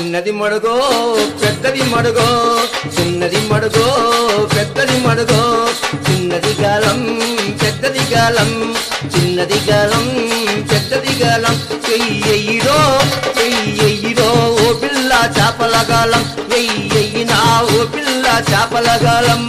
చిన్నది మడుగో పెద్దది మడుగో చిన్నది మడుగో పెద్దది మడుగో చిన్నది గాలం పెద్దది గాలం చిన్నది గాలం పెద్దది గాలం వెయ్యిరో వెయ్యిరో ఓ పిల్ల చేపల గాలం వెయ్యినా ఓ పిల్ల చేపల గాలం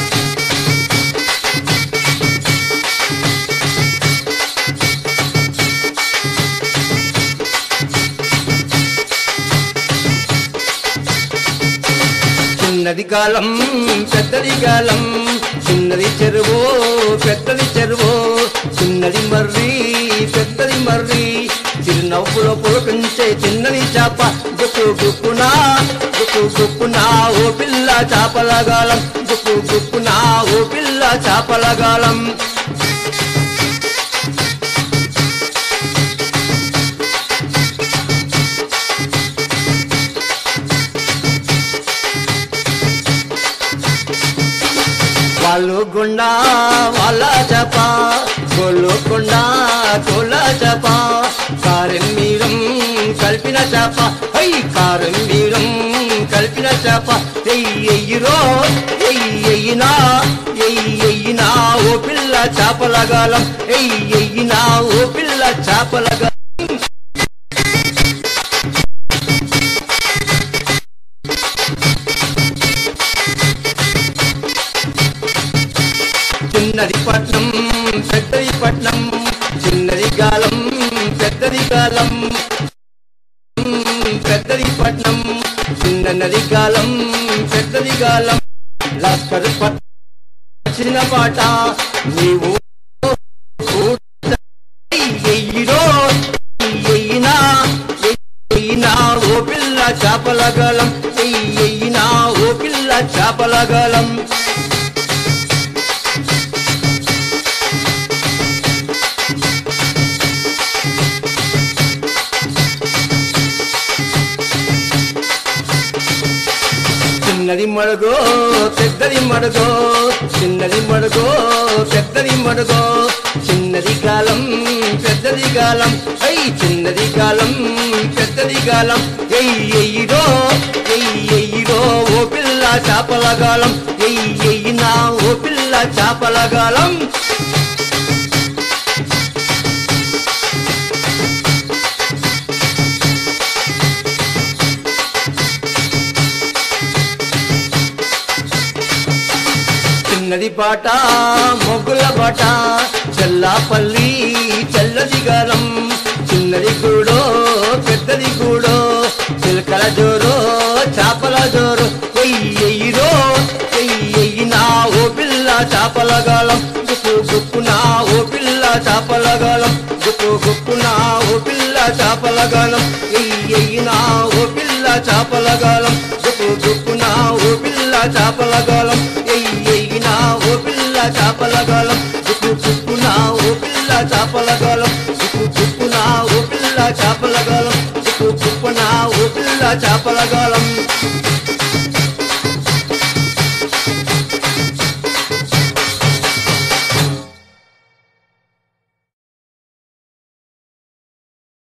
చిన్నది కాలం పెద్దది కాలం చిన్నది చెరువు పెద్దది చెరువు చిన్నది మర్రి పెద్దది మర్రి చిరునవ్వులో పులకించే చిన్నది చేప గుప్పు గుప్పునా గుప్పు గుప్పునా ఓ పిల్ల చేపల గాలం గుప్పు గుప్పునా ఓ పిల్ల చేపల గాలం వాళ్ళు గుండా వాళ్ళ చప గొల్లు కొండా గొల్ల చప కారం మీరం కలిపిన చేప హై కారం మీరం కలిపిన చేప ఎయ్యో ఎయ్యినా ఎయ్యినా ఓ పిల్ల చేపలగాలం ఎయ్యినా ఓ పిల్ల చేపలగా చిన్నది పట్నం పెద్దది పట్నం చిన్నది గాలం పెద్దది గాలం పెద్దది పట్నం చిన్నది గాలం పెద్దది గాలం లస్కర్ పట్టిన పాట నీవు ఎయ్యిరో ఎయ్యినా ఎయ్యినా ఓ పిల్ల చేపల గాలం ఎయ్యినా ఓ పిల్ల చేపల గాలం చిన్నది మడుగో పెద్దది మడుగో చిన్నది మడుగో పెద్దది మడుగో చిన్నది కాలం పెద్దది కాలం ఐ చిన్నది కాలం పెద్దది కాలం ఎయ్యిరో ఎయ్యిరో ఓ పిల్ల చేపల గాలం ఎయ్యినా ఓ పిల్ల చేపల గాలం చిన్నది పాట మొగ్గుల పాట చెల్లాపల్లి చెల్లది గాలం చిన్నది గూడో పెద్దది గూడో చిలకల జోరో చేపల జోరు ఎయ్యిరో ఎయ్యినా ఓ పిల్ల చేపల గాలం గుప్పు గుప్పునా ఓ పిల్ల చేపల గాలం గుప్పు గుప్పునా ఓ పిల్ల చేపల గాలం ఎయ్యినా ఓ పిల్ల చేపల గాలం గుప్పు గుప్పునా ఓ పిల్ల చేపల గాలం ఎయ్యినా ఓ పిల్ల చేపల గాలం గుప్పు గుప్పునా ఓ పిల్ల చేపల గాలం గుప్పు గుప్పునా ఓ పిల్ల చేపల గాలం గుప్పు గుప్పునా ఓ పిల్ల చేపల గాలం